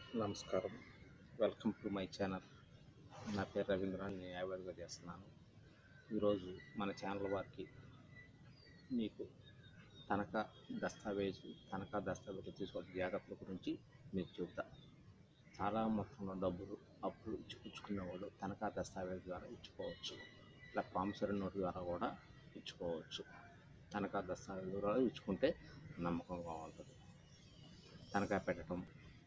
నమస్కారం welcome to my channel నా పేరు రవీంద్ర నేను యాభైగా చేస్తున్నాను ఈరోజు మన ఛానల్ వారికి మీకు తనఖా దస్తావేజు తనఖా దస్తావేజు తీసుకోవాల్సిన జాగ్రత్తల గురించి మీకు చెబుతా చాలా మొత్తంలో డబ్బులు అప్పులు ఇచ్చిపుచ్చుకునే వాళ్ళు తనఖా దస్తావేజు ద్వారా ఇచ్చుకోవచ్చు ఇలా ప్రామిసరీ నోటు ద్వారా కూడా ఇచ్చుకోవచ్చు తనఖా దస్తావేజు ద్వారా ఇచ్చుకుంటే నమ్మకంగా ఉంటుంది తనఖా పెట్టడం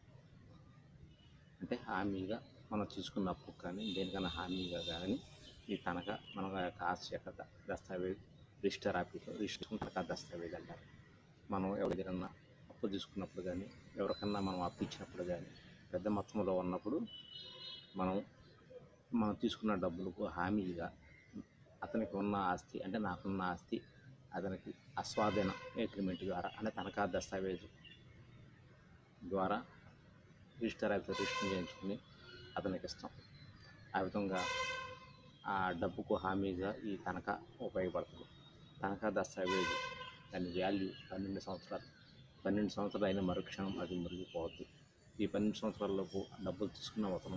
అంటే హామీగా మనం తీసుకున్న అప్పు కానీ దేనికైనా హామీగా కానీ ఈ తనఖా మన యొక్క ఆస్తి యొక్క ద- దస్తావేజ్ రిజిస్టర్ ఆఫీస్లో రిజిస్టర్ తనఖా దస్తావేజ్ అంటారు మనం ఎవరికైనా అప్పు తీసుకున్నప్పుడు కానీ ఎవరికన్నా మనం అప్పు ఇచ్చినప్పుడు కానీ పెద్ద మొత్తంలో ఉన్నప్పుడు మనం మనం తీసుకున్న డబ్బులకు హామీగా అతనికి ఉన్న ఆస్తి అంటే నాకున్న ఆస్తి అతనికి అస్వాధీన అగ్రిమెంట్ ద్వారా అంటే తనఖా దస్తావేజు ద్వారా రిజిస్టర్ అయితే రిజిస్టర్ చేయించుకుని అతనికి ఇస్తాం ఆ విధంగా ఆ డబ్బుకు హామీగా ఈ తనఖా ఉపయోగపడుతుంది తనఖా దస్తావేజు దాని వాల్యూ పన్నెండు సంవత్సరాలు పన్నెండు సంవత్సరాలు అయిన మరుక్షణం అది మురిగిపోవద్దు ఈ పన్నెండు సంవత్సరాలలోపు డబ్బులు తీసుకున్న అతను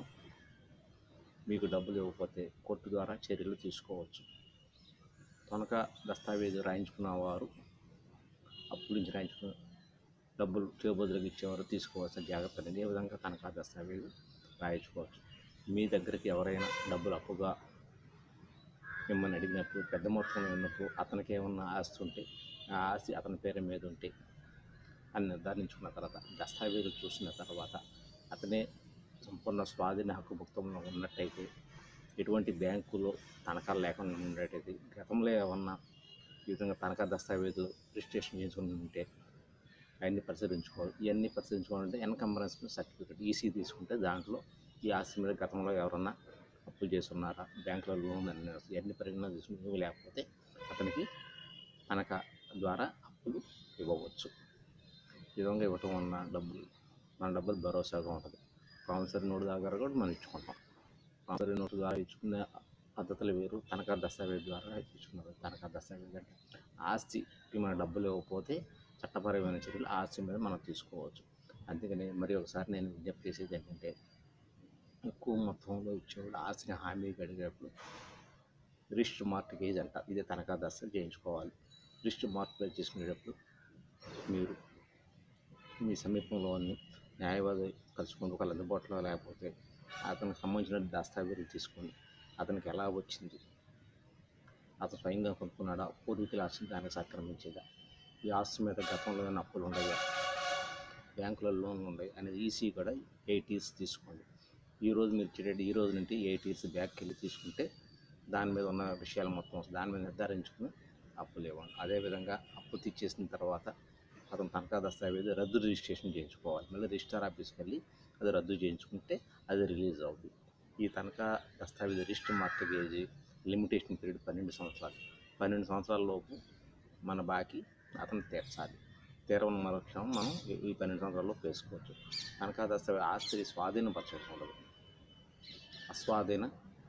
మీకు డబ్బులు ఇవ్వకపోతే కోర్టు ద్వారా చర్యలు తీసుకోవచ్చు తనఖా దస్తావేజు రాయించుకున్న వారు అప్పుల నుంచి రాయించుకున్న డబ్బులు చేబదులకు ఇచ్చేవారు తీసుకోవాల్సిన జాగ్రత్తలు ఏ విధంగా తనఖా దస్తావేజు రాయించుకోవచ్చు మీ దగ్గరికి ఎవరైనా డబ్బులు అప్పుగా మిమ్మల్ని అడిగినప్పుడు పెద్ద మొత్తంలో ఉన్నప్పుడు అతనికి ఏమన్నా ఆస్తి ఉంటే ఆ ఆస్తి అతని పేరు మీద ఉంటే అని నిర్ధారించుకున్న తర్వాత దస్తావేజులు చూసిన తర్వాత అతనే సంపూర్ణ స్వాధీన హక్కు భుక్తంలో ఉన్నట్టయితే ఎటువంటి బ్యాంకులో తనఖాలు లేకుండా ఉండేటైతే గతంలో ఏమన్నా ఈ విధంగా తనఖా దస్తావేజు రిజిస్ట్రేషన్ చేసుకుని ఉంటే అవన్నీ పరిశీలించుకోవాలి ఇవన్నీ పరిశీలించుకోవాలంటే ఎన్కంబరెన్స్ సర్టిఫికేట్ ఈసీ తీసుకుంటే దాంట్లో ఈ ఆస్తి మీద గతంలో ఎవరన్నా అప్పులు చేస్తున్నారా బ్యాంకులో లోన్ అన్ని ఇవన్నీ పరిగణన తీసుకుని ఇవి లేకపోతే అతనికి తనఖా ద్వారా అప్పులు ఇవ్వవచ్చు ఈ విధంగా ఇవ్వటం వలన డబ్బులు మన డబ్బులు భరోసాగా ఉంటుంది ప్రామిసరీ నోటు దగ్గర కూడా మనం ఇచ్చుకుంటాం ప్రామిసరీ నోటు ద్వారా ఇచ్చుకునే పద్ధతులు వేరు తనఖా దస్తావేజ్ ద్వారా ఇచ్చుకున్నారు తనఖా దస్తావేజ్ అంటే ఆస్తికి మన డబ్బులు ఇవ్వకపోతే చట్టపరమైన చర్యలు ఆస్తి మీద మనం తీసుకోవచ్చు అందుకని మరి ఒకసారి నేను విజ్ఞప్తి చేసేది ఏంటంటే ఎక్కువ మొత్తంలో ఇచ్చేవాళ్ళు ఆస్తిని హామీ అడిగేటప్పుడు రిజిస్టర్ మార్టిగేజ్ అంట ఇది తనఖా దస్తలు చేయించుకోవాలి రిజిస్టర్ మార్టిగేజ్ చేసుకునేటప్పుడు మీరు మీ సమీపంలోని న్యాయవాది కలుసుకుంటూ ఒకళ్ళు అందుబాటులో లేకపోతే అతనికి సంబంధించిన దస్తావేజులు తీసుకొని అతనికి ఎలా వచ్చింది అతను స్వయంగా కొనుక్కున్నాడా పూర్వీకుల ఆస్తిని దానికి సక్రమించేదా ఈ ఆస్తి మీద గతంలో ఏమైనా అప్పులు ఉన్నాయా బ్యాంకులో లోన్లు ఉన్నాయి అనేది ఈసీ కూడా ఎయిటీస్ తీసుకోండి ఈ రోజు మీరు ఇచ్చేటట్టు ఈ రోజు నుండి ఎయిటీస్ బ్యాక్కి వెళ్ళి తీసుకుంటే దాని మీద ఉన్న విషయాలు మొత్తం దాని మీద నిర్ధారించుకుని అప్పులు ఇవ్వండి అదేవిధంగా అప్పు తెచ్చేసిన తర్వాత అతను తనఖా దస్తావేజ్ రద్దు రిజిస్ట్రేషన్ చేయించుకోవాలి మళ్ళీ రిజిస్టర్ ఆఫీస్కి వెళ్ళి అది రద్దు చేయించుకుంటే అది రిలీజ్ అవుతుంది ఈ తనఖా దస్తావేజ్ రిజిస్టర్ మార్టిగేజ్ లిమిటేషన్ పీరియడ్ పన్నెండు సంవత్సరాలు పన్నెండు సంవత్సరాల లోపు మన బాకీ అతను తీర్చాలి తీరవని మరుక్షణం మనం ఈ- ఈ పన్నెండు సంవత్సరాల్లో వేసుకోవచ్చు తనఖా దస్తావేజ్ ఆస్తి స్వాధీనపరచడం ఉండదు అస్వాధీన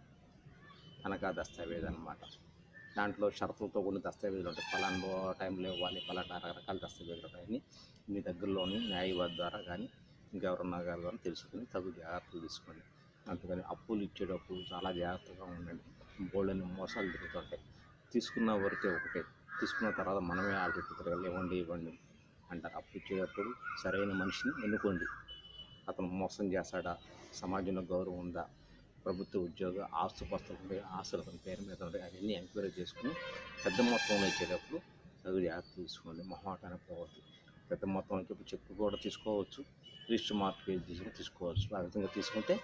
తనఖా దస్తావేజ్ అన్నమాట దాంట్లో షరతులతో కొన్ని దస్తావేజులు ఉంటాయి పలానా టైంలో ఇవ్వాలి పలానా రకరకాల దస్తావేజులు ఉంటాయని మీ దగ్గరలోని న్యాయవాది ద్వారా కానీ ఇంకెవరన్నా గారి ద్వారా తెలుసుకుని తగు జాగ్రత్తలు తీసుకోండి అందుకని అప్పులు ఇచ్చేటప్పుడు చాలా జాగ్రత్తగా ఉండండి బోళ్ళని మోసాలు జరుగుతుంటాయి తీసుకున్న వరకే ఒకటే తీసుకున్న తర్వాత మనమే ఆల్రెడీ తిరగాలి ఇవ్వండి ఇవ్వండి అంటారు అప్పు ఇచ్చేటప్పుడు సరైన మనిషిని ఎన్నుకోండి అతను మోసం చేస్తాడా సమాజంలో గౌరవం ఉందా ప్రభుత్వ ఉద్యోగ ఆస్తుపస్తులు ఉంటాయి ఆస్తులు అతని పేరు మీద ఉంటాయి అవన్నీ ఎంక్వైరీ చేసుకుని పెద్ద మొత్తంలో ఇచ్చేటప్పుడు చదువు జాగ్రత్త తీసుకోండి మొహమాటానికి పోవద్దు పెద్ద మొత్తం చెప్పి చెక్కు కూడా తీసుకోవచ్చు రిజిస్టర్ మార్కెట్ తీసుకుని తీసుకోవచ్చు ఆ విధంగా తీసుకుంటే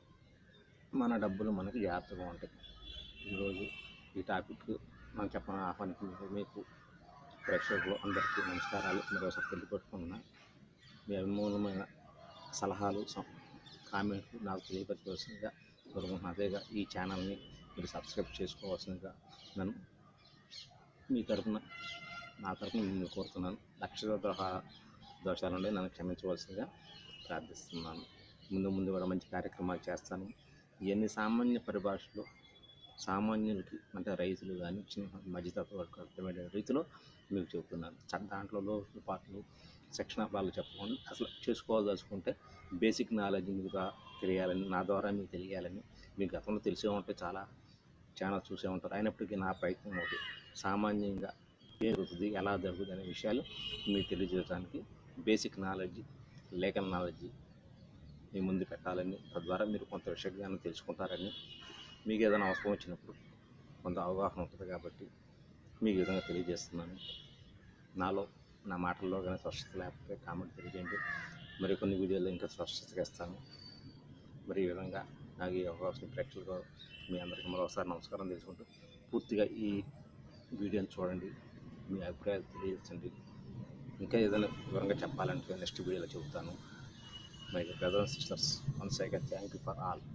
మన డబ్బులు మనకి జాగ్రత్తగా ఉంటాయి ఈరోజు ఈ టాపిక్ మనం చెప్పని ఆహ్వానించిన మీకు ప్రేక్షకులు అందరికీ నమస్కారాలు మరోసారి తెలియపెట్టుకున్నా మీ అభిమూలమైన సలహాలు సం- కామెంట్లు నాకు తెలియపరచవలసిందిగా కోరుకుంటున్నాను అదేగా ఈ ఛానల్ని మీరు సబ్స్క్రైబ్ చేసుకోవాల్సిందిగా నన్ను మీ తరపున నా తరపున నేను కోరుతున్నాను లక్షల దోహ దోషాల నుండి నన్ను క్షమించవలసిందిగా ప్రార్థిస్తున్నాను ముందు ముందు కూడా మంచి కార్యక్రమాలు చేస్తాను ఇవన్నీ సామాన్య పరిభాషలో సామాన్యులకి అంటే రైతులు కానీ చిన్న మధ్యతత్వ వర్గాలకు అర్థమయ్యే రీతిలో మీకు చెబుతున్నాను చ- దాంట్లో లోపాట్లు సెక్షన్ ఆఫ్ వాళ్ళు చెప్పకుండా అసలు చేసుకోవాల్సుకుంటే బేసిక్ నాలెడ్జ్ మీకు తెలియాలని నా ద్వారా మీకు తెలియాలని మీకు గతంలో తెలిసే ఉంటే చాలా చాలా చూసే ఉంటారు అయినప్పటికీ నా ప్రయత్నం ఒకటి సామాన్యంగా ఏం జరుగుతుంది ఎలా జరుగుతుంది అనే విషయాలు మీకు తెలియజేయడానికి బేసిక్ నాలెడ్జ్ లేఖన నాలెడ్జ్ మీ ముందు పెట్టాలని తద్వారా మీరు కొంత విషయాన్ని తెలుసుకుంటారని మీకు ఏదైనా అవసరం వచ్చినప్పుడు కొంత అవగాహన ఉంటుంది కాబట్టి మీకు ఈ విధంగా తెలియజేస్తున్నాను నాలో నా మాటల్లో కానీ స్పష్టత లేకపోతే కామెంట్ తెలియజేయండి మరి కొన్ని వీడియోలు ఇంకా స్పష్టతగా ఇస్తాను మరి ఈ విధంగా నాకు ఈ అవకాశం ప్రేక్షకులు మీ అందరికీ మరోసారి నమస్కారం తెలుసుకుంటూ పూర్తిగా ఈ వీడియోని చూడండి మీ అభిప్రాయాలు తెలియజేయండి ఇంకా ఏదైనా వివరంగా చెప్పాలంటే నెక్స్ట్ వీడియోలో చెబుతాను my brother and sisters once again thank you for all